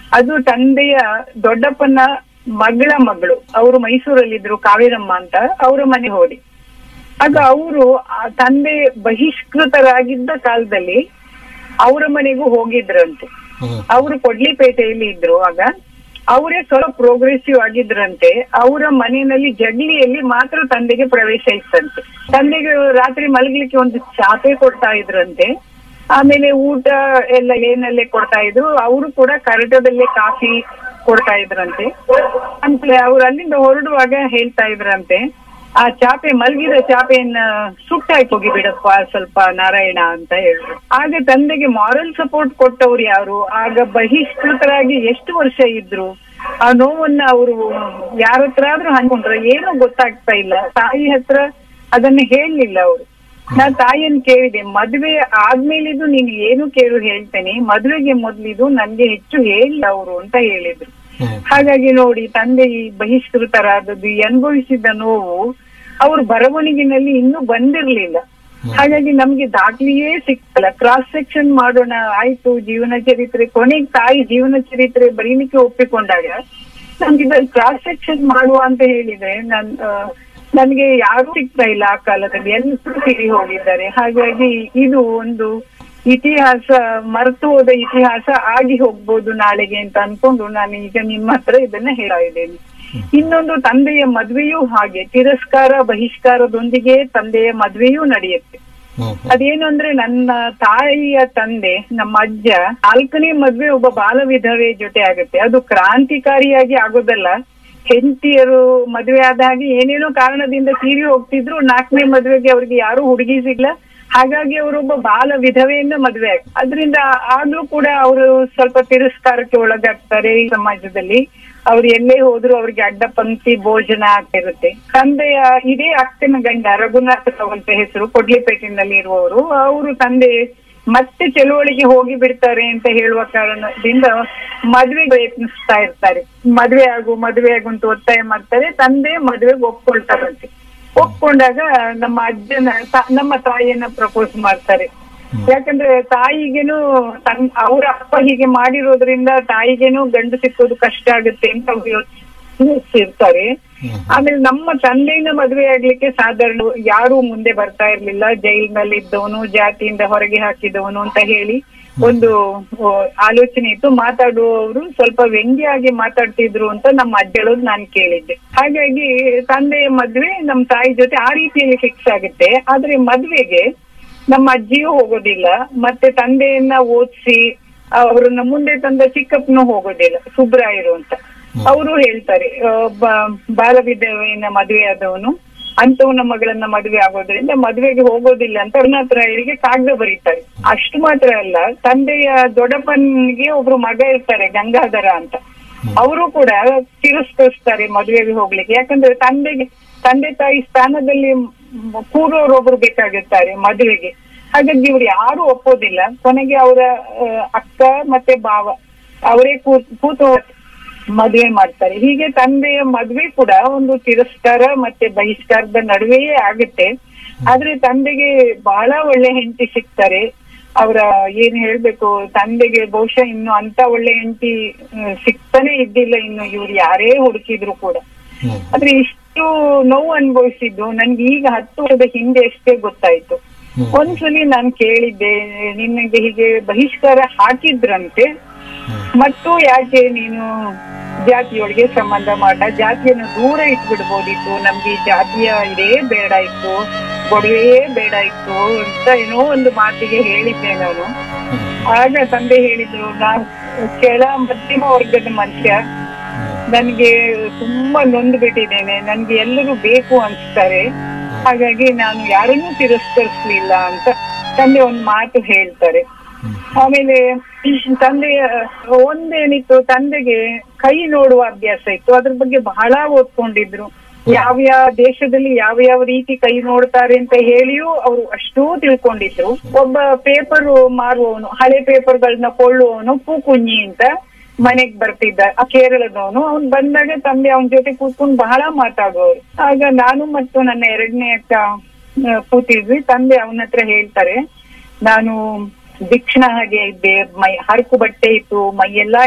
ಅದು ತಂದೆಯ ದೊಡ್ಡಪ್ಪನ ಮಗಳ ಮಗಳು ಅವರು ಮೈಸೂರಲ್ಲಿದ್ರು ಕಾವೇರಮ್ಮ ಅಂತ ಅವರ ಮನೆ ಹೋಡಿ ಆಗ ಅವರು ತಂದೆ ಬಹಿಷ್ಕೃತರಾಗಿದ್ದ ಕಾಲದಲ್ಲಿ ಅವರ ಮನೆಗೂ ಹೋಗಿದ್ರಂತೆ ಹ್ಮ್. ಅವರು ಕೊಡ್ಲಿಪೇಟೆಯಲ್ಲಿ ಇದ್ರು ಆಗ ಅವರೇ ಸ್ವಲ್ಪ ಪ್ರೋಗ್ರೆಸಿವ್ ಆಗಿದ್ರಂತೆ ಅವರ ಮನೆಯಲ್ಲಿ ಜಗಲಿಯಲ್ಲಿ ಮಾತ್ರ ತಂದೆಗೆ ಪ್ರವೇಶ ಇತ್ತಂತೆ ತಂದೆಗೆ ರಾತ್ರಿ ಮಲಗಲಿಕ್ಕೆ ಒಂದು ಚಾಪೆ ಕೊಡ್ತಾ ಇದ್ರಂತೆ ಆಮೇಲೆ ಊಟ ಎಲ್ಲ ಏನಲ್ಲೇ ಕೊಡ್ತಾ ಇದ್ರು ಅವರು ಕೂಡ ಕರಟದಲ್ಲೇ ಕಾಫಿ ಕೊಡ್ತಾ ಇದ್ರಂತೆ ಅಂತ ಅವ್ರು ಅಲ್ಲಿಂದ ಹೊರಡುವಾಗ ಹೇಳ್ತಾ ಇದ್ರಂತೆ ಆ ಚಾಪೆ ಮಲಗಿದ ಚಾಪೆಯನ್ನ ಸುಟ್ಟಾಕಿ ಹೋಗಿ ಬಿಡಪ್ಪ ಸ್ವಲ್ಪ ನಾರಾಯಣ ಅಂತ ಹೇಳಿದ್ರು ಆಗ ತಂದೆಗೆ ಮಾರಲ್ ಸಪೋರ್ಟ್ ಕೊಟ್ಟವ್ರು ಯಾರು ಆಗ ಬಹಿಷ್ಕೃತರಾಗಿ ಎಷ್ಟು ವರ್ಷ ಇದ್ರು ಆ ನೋವನ್ನ ಅವರು ಯಾರ ಹತ್ರ ಆದ್ರೂ ಹಂಚ್ಕೊಂಡ್ರ ಏನೂ ಗೊತ್ತಾಗ್ತಾ ಇಲ್ಲ ತಾಯಿ ಹತ್ರ ಅದನ್ನ ಹೇಳಲಿಲ್ಲ ಅವರು ನಾ ತಾಯಿಯನ್ ಕೇಳಿದೆ ಮದ್ವೆ ಆದ್ಮೇಲಿದು ನೀನು ಏನು ಕೇಳು ಹೇಳ್ತೇನೆ ಮದ್ವೆಗೆ ಮೊದ್ಲಿದು ನನ್ಗೆ ಹೆಚ್ಚು ಹೇಳಿಲ್ಲ ಅವರು ಅಂತ ಹೇಳಿದ್ರು ಹ್ಮ್. ಹಾಗಾಗಿ ನೋಡಿ ತಂದೆ ಈ ಬಹಿಷ್ಕೃತರಾದದ್ದು ಈ ಅನುಭವಿಸಿದ ನೋವು ಅವ್ರ ಬರವಣಿಗೆನಲ್ಲಿ ಇನ್ನೂ ಬಂದಿರ್ಲಿಲ್ಲ ಹಾಗಾಗಿ ನಮ್ಗೆ ದಾಖಲೆಯೇ ಸಿಕ್ತಲ್ಲ ಕ್ರಾಸ್ ಸೆಕ್ಷನ್ ಮಾಡೋಣ ಆಯ್ತು ಜೀವನ ಚರಿತ್ರೆ ಕೊನೆಗೆ ತಾಯಿ ಜೀವನ ಚರಿತ್ರೆ ಬರೀಲಿಕ್ಕೆ ಒಪ್ಪಿಕೊಂಡಾಗ ನಮ್ಗೆ ಇದ್ರಲ್ಲಿ ಕ್ರಾಸ್ ಸೆಕ್ಷನ್ ಮಾಡುವ ಅಂತ ಹೇಳಿದ್ರೆ ನನ್ ಆ, ನನ್ಗೆ ಯಾರು ಸಿಗ್ತಾ ಇಲ್ಲ ಆ ಕಾಲದಲ್ಲಿ ಎಲ್ಲರೂ ತಿರಿ ಹೋಗಿದ್ದಾರೆ ಹಾಗಾಗಿ ಇದು ಒಂದು ಇತಿಹಾಸ ಮರೆತು ಹೋದ ಇತಿಹಾಸ ಆಗಿ ಹೋಗ್ಬೋದು ನಾಳೆಗೆ ಅಂತ ಅನ್ಕೊಂಡು ನಾನು ಈಗ ನಿಮ್ಮ ಹತ್ರ ಇದನ್ನ ಹೇಳ್ತಾ ಇದ್ದೇನೆ ಇನ್ನೊಂದು ತಂದೆಯ ಮದ್ವೆಯೂ ಹಾಗೆ ತಿರಸ್ಕಾರ ಬಹಿಷ್ಕಾರದೊಂದಿಗೆ ತಂದೆಯ ಮದ್ವೆಯೂ ನಡೆಯುತ್ತೆ ಹ್ಮ್. ಅದೇನು ಅಂದ್ರೆ ನನ್ನ ತಾಯಿಯ ತಂದೆ ನಮ್ಮ ಅಜ್ಜ ನಾಲ್ಕನೇ ಮದ್ವೆ ಒಬ್ಬ ಬಾಲ ವಿಧವೆ ಜೊತೆ ಆಗುತ್ತೆ ಅದು ಕ್ರಾಂತಿಕಾರಿಯಾಗಿ ಆಗೋದಲ್ಲ ಹೆಂಡತಿಯರು ಮದ್ವೆ ಆದ ಹಾಗೆ ಏನೇನೋ ಕಾರಣದಿಂದ ತೀರಿ ಹೋಗ್ತಿದ್ರು ನಾಲ್ಕನೇ ಮದ್ವೆಗೆ ಅವ್ರಿಗೆ ಯಾರು ಹುಡುಗಿ ಸಿಗ್ಲ ಹಾಗಾಗಿ ಅವರೊಬ್ಬ ಬಾಲ ವಿಧವೆಯಿಂದ ಮದ್ವೆ ಆಗ ಅದರಿಂದ ಆಗ್ಲೂ ಕೂಡ ಅವರು ಸ್ವಲ್ಪ ತಿರಸ್ಕಾರಕ್ಕೆ ಒಳಗಾಗ್ತಾರೆ ಈ ಸಮಾಜದಲ್ಲಿ ಅವ್ರು ಎಲ್ಲೇ ಹೋದ್ರು ಅವ್ರಿಗೆ ಅಡ್ಡ ಪಂಕ್ತಿ ಭೋಜನ ಆಗ್ತಿರುತ್ತೆ ತಂದೆಯ ಇದೇ ಅಕ್ಕನ ಗಂಡ ರಘುನಾಥ ರಾವ್ ಅಂತ ಹೆಸರು ಕೊಡ್ಲಿಪೇಟೆನಲ್ಲಿ ಇರುವವರು ಅವರು ತಂದೆ ಮತ್ತೆ ಚಳುವಳಿಗೆ ಹೋಗಿ ಬಿಡ್ತಾರೆ ಅಂತ ಹೇಳುವ ಕಾರಣದಿಂದ ಮದ್ವೆ ಪ್ರಯತ್ನಿಸ್ತಾ ಇರ್ತಾರೆ ಮದ್ವೆ ಆಗು ಮದ್ವೆ ಆಗು ಅಂತ ಒತ್ತಾಯ ಮಾಡ್ತಾರೆ ತಂದೆ ಮದ್ವೆಗೆ ಒಪ್ಕೊಳ್ತಾರಂತೆ ಒಪ್ಕೊಂಡಾಗ ನಮ್ಮ ಅಜ್ಜನ ತ- ನಮ್ಮ ತಾಯಿಯನ್ನ ಪ್ರಪೋಸ್ ಮಾಡ್ತಾರೆ ಯಾಕಂದ್ರೆ ತಾಯಿಗೇನು ತನ್ ಅವ್ರ ಅಪ್ಪ ಹೀಗೆ ಮಾಡಿರೋದ್ರಿಂದ ತಾಯಿಗೇನು ಗಂಡು ಸಿಕ್ಕೋದು ಕಷ್ಟ ಆಗುತ್ತೆ ಅಂತ ಅವ್ರು ಯೋಚಿಸಿರ್ತಾರೆ ಆಮೇಲೆ ನಮ್ಮ ತಂದೆಯಿಂದ ಮದುವೆ ಆಗ್ಲಿಕ್ಕೆ ಸಾಧಾರಣ ಯಾರು ಮುಂದೆ ಬರ್ತಾ ಇರ್ಲಿಲ್ಲ ಜೈಲಿನಲ್ಲಿ ಇದ್ದವನು ಜಾತಿಯಿಂದ ಹೊರಗೆ ಹಾಕಿದವನು ಅಂತ ಹೇಳಿ ಒಂದು ಆ, ಆಲೋಚನೆ ಇತ್ತು ಮಾತಾಡುವವರು ಸ್ವಲ್ಪ ವ್ಯಂಗ್ಯವಾಗಿ ಮಾತಾಡ್ತಿದ್ರು ಅಂತ ನಮ್ಮ ಅಜ್ಜ ಹೇಳೋದು ನಾನು ಕೇಳಿದ್ದೆ ಹಾಗಾಗಿ ತಂದೆಯ ಮದ್ವೆ ನಮ್ಮ ತಾಯಿ ಜೊತೆ ಆ ರೀತಿಯಲ್ಲಿ ಫಿಕ್ಸ್ ಆಗುತ್ತೆ ಆದ್ರೆ ಮದ್ವೆಗೆ ನಮ್ಮ ಅಜ್ಜಿಯೂ ಹೋಗೋದಿಲ್ಲ ಮತ್ತೆ ತಂದೆಯನ್ನ ಓದಿಸಿ ಅವ್ರನ್ನ ಮುಂದೆ ತಂದ ಚಿಕ್ಕಪ್ಪನೂ ಹೋಗೋದಿಲ್ಲ ಸುಬ್ರಾಯರು ಅಂತ ಅವರು ಹೇಳ್ತಾರೆ ಆ, ಬ- ಬಾಲ ವಿಧವೆಯನ್ನ ಮದುವೆ ಆದವನು ಅಂತವನ ಮಗಳನ್ನ ಮದುವೆ ಆಗೋದ್ರಿಂದ ಮದುವೆಗೆ ಹೋಗೋದಿಲ್ಲ ಅಂತ ಅರುಣಾತ್ರಾಯರಿಗೆ ಕಾಗದ ಬರೀತಾರೆ ಅಷ್ಟು ಮಾತ್ರ ಅಲ್ಲ ತಂದೆಯ ದೊಡ್ಡಪ್ಪನಿಗೆ ಒಬ್ರು ಮಗ ಇರ್ತಾರೆ ಗಂಗಾಧರ ಅಂತ ಅವರು ಕೂಡ ತಿರಸ್ಕರಿಸ್ತಾರೆ ಮದುವೆಗೆ ಹೋಗ್ಲಿಕ್ಕೆ ಯಾಕಂದ್ರೆ ತಂದೆಗೆ ತಂದೆ ತಾಯಿ ಸ್ಥಾನದಲ್ಲಿ ಮ್- ಕೂರೋರೊಬ್ರು ಬೇಕಾಗಿರ್ತಾರೆ ಮದುವೆಗೆ ಹಾಗಾಗಿ ಇವ್ರು ಯಾರು ಒಪ್ಪೋದಿಲ್ಲ ಕೊನೆಗೆ ಅವರ ಅಕ್ಕ ಮತ್ತೆ ಭಾವ ಅವರೇ ಕೂತ್ ಕೂತು ಮದುವೆ ಮಾಡ್ತಾರೆ ಹೀಗೆ ತಂದೆಯ ಮದ್ವೆ ಕೂಡ ಒಂದು ತಿರಸ್ಕಾರ ಮತ್ತೆ ಬಹಿಷ್ಕಾರದ ನಡುವೆಯೇ ಆಗುತ್ತೆ ಆದ್ರೆ ತಂದೆಗೆ ಬಹಳ ಒಳ್ಳೆ ಹೆಂಡತಿ ಸಿಗ್ತಾರೆ ಅವರ ಏನ್ ಹೇಳ್ಬೇಕು ತಂದೆಗೆ ಬಹುಶಃ ಇನ್ನು ಅಂತ ಒಳ್ಳೆ ಹೆಂಡತಿ ಸಿಗ್ತಾನೆ ಇದ್ದಿಲ್ಲ ಇನ್ನು ಇವ್ರು ಯಾರೇ ಹುಡುಕಿದ್ರು ಕೂಡ ಹ್ಮ್. ಆದ್ರೆ ಇಷ್ಟು ನೋವು ಅನುಭವಿಸಿದ್ದು ನನ್ಗೆ ಈಗ ಹತ್ತು ವರ್ಷದ ಹಿಂದೆ ಅಷ್ಟೇ ಗೊತ್ತಾಯ್ತು ಹ್ಮ್. ಒಂದ್ಸಲಿ ನಾನು ಕೇಳಿದ್ದೆ ನಿನಗೆ ಹೀಗೆ ಬಹಿಷ್ಕಾರ ಹಾಕಿದ್ರಂತೆ ಮತ್ತು ಯಾಕೆ ನೀನು ಜಾತಿಯೊಳಗೆ ಸಂಬಂಧ ಮಾಡ ಜಾತಿಯನ್ನು ದೂರ ಇಟ್ಬಿಡ್ಬೋದಿತ್ತು ನಮ್ಗೆ ಈ ಜಾತಿಯ ಇದೇ ಬೇಡ ಇತ್ತು ಗೊಡವೆಯೇ ಬೇಡ ಇತ್ತು ಅಂತ ಏನೋ ಒಂದು ಮಾತಿಗೆ ಹೇಳಿದ್ದೆ ನಾನು ಆಗ ತಂದೆ ಹೇಳಿದ್ರು ನಾನು ಕೆಳ ಮಧ್ಯಮ ವರ್ಗದ ಮನುಷ್ಯ ನನ್ಗೆ ತುಂಬಾ ನೊಂದು ಬಿಟ್ಟಿದ್ದೇನೆ ನನ್ಗೆ ಎಲ್ಲರೂ ಬೇಕು ಅನ್ಸ್ತಾರೆ ಹಾಗಾಗಿ ನಾನು ಯಾರನ್ನೂ ತಿರಸ್ಕರಿಸ್ಲಿಲ್ಲ ಅಂತ ತಂದೆ ಒಂದ್ ಮಾತು ಹೇಳ್ತಾರೆ ಆಮೇಲೆ ತಂದೆಯ ಒಂದೇನಿತ್ತು ತಂದೆಗೆ ಕೈ ನೋಡುವ ಅಭ್ಯಾಸ ಇತ್ತು ಅದ್ರ ಬಗ್ಗೆ ಬಹಳ ಓದ್ಕೊಂಡಿದ್ರು ಯಾವ ಯಾವ ದೇಶದಲ್ಲಿ ಯಾವ ಯಾವ ರೀತಿ ಕೈ ನೋಡ್ತಾರೆ ಅಂತ ಹೇಳಿಯೂ ಅವರು ಅಷ್ಟೂ ತಿಳ್ಕೊಂಡಿದ್ರು ಒಬ್ಬ ಪೇಪರ್ ಮಾರುವವನು ಹಳೆ ಪೇಪರ್ಗಳನ್ನ ಕೊಳ್ಳುವವನು ಪೂಕುഞ്ഞಿ ಅಂತ ಮನೆಗ್ ಬರ್ತಿದ್ದ ಆ ಕೇರಳದವನು ಅವ್ನ್ ಬಂದಾಗ ತಂದೆ ಅವನ ಜೊತೆ ಕೂತ್ಕೊಂಡು ಬಹಳ ಮಾತಾಡುವವರು ಆಗ ನಾನು ಮತ್ತು ನನ್ನ ಎರಡನೇ ಅಕ್ಕ ಆ, ಕೂತಿದ್ವಿ ತಂದೆ ಅವನ ಹತ್ರ ಹೇಳ್ತಾರೆ ನಾನು ದೀಕ್ಷಣ ಹಾಗೆ ಇದ್ದೆ ಮೈ ಹರಕು ಬಟ್ಟೆ ಇತ್ತು ಮೈಯೆಲ್ಲ